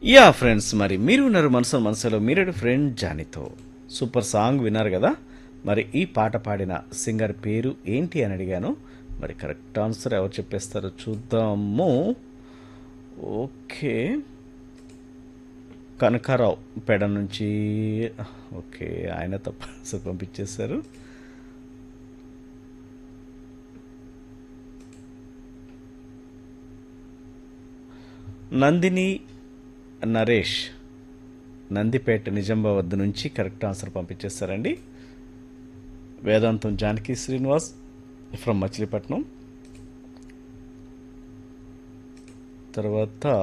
yeah friends మరి మీరు ఉన్నారు మనసు మనసులో మీరేడు ఫ్రెండ్ జానీతో సూపర్ సాంగ్ విన్నారు కదా మరి ఈ పాట పాడిన సింగర్ పేరు ఏంటి అని అడిగాను మరి కరెక్ట్ ఆన్సర్ ఎవరు చెప్పేస్తారో చూద్దాము ఓకే కనకారావు పెడ నుంచి ఓకే ఆయన తప్ప ఆన్సర్ పంపించేశారు నందిని నరేష్ నందిపేట నిజామాబాద్ నుంచి కరెక్ట్ ఆన్సర్ పంపించేస్తారండి వేదాంతం జానకి శ్రీనివాస్ ఫ్రమ్ మచిలీపట్నం తర్వాత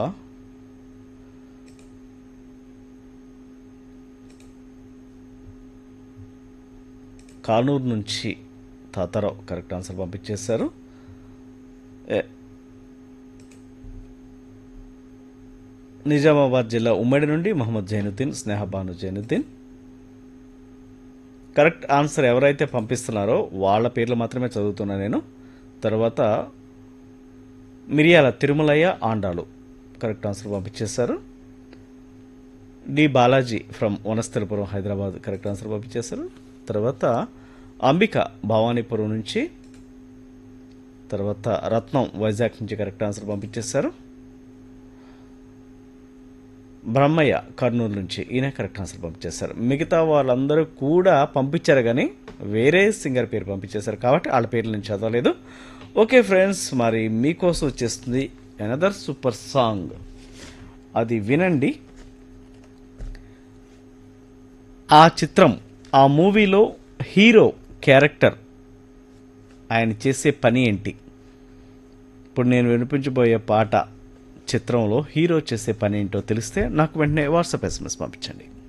కానూరు నుంచి తాతారావు కరెక్ట్ ఆన్సర్ పంపించేశారు ఏ- నిజామాబాద్ జిల్లా ఉమ్మడి నుండి మహమ్మద్ జైనుద్దీన్ స్నేహబాను జైనుద్దీన్ కరెక్ట్ ఆన్సర్ ఎవరైతే పంపిస్తున్నారో వాళ్ళ పేర్లు మాత్రమే చదువుతున్నా నేను తర్వాత మిరియాల తిరుమలయ్య ఆండాలు కరెక్ట్ ఆన్సర్ పంపించేశారు D Balaji from Vanasthalipuram Hyderabad correct answer పంపించేశారు తర్వాత అంబిక భవానీపురం నుంచి తర్వాత రత్నం వైజాగ్ నుంచి కరెక్ట్ ఆన్సర్ పంపించేశారు బ్రహ్మయ్య కర్నూలు నుంచి ఈయన కరెక్ట్ ఆన్సర్ పంపించేశారు మిగతా వాళ్ళందరూ కూడా పంపించారు కానీ వేరే సింగర్ పేరు పంపించేశారు కాబట్టి వాళ్ళ పేర్లు నేను చదవలేదు ఓకే ఫ్రెండ్స్ మరి మీకోసం వచ్చేస్తుంది అనదర్ సూపర్ సాంగ్ అది వినండి ఆ చిత్రం ఆ మూవీలో హీరో క్యారెక్టర్ ఆయన చేసే పని ఏంటి ఇప్పుడు నేను వినిపించబోయే పాట చిత్రంలో హీరో చేసే పని ఏంటో తెలిస్తే నాకు వెంటనే వాట్సాప్ ఎస్ఎంఎస్ పంపించండి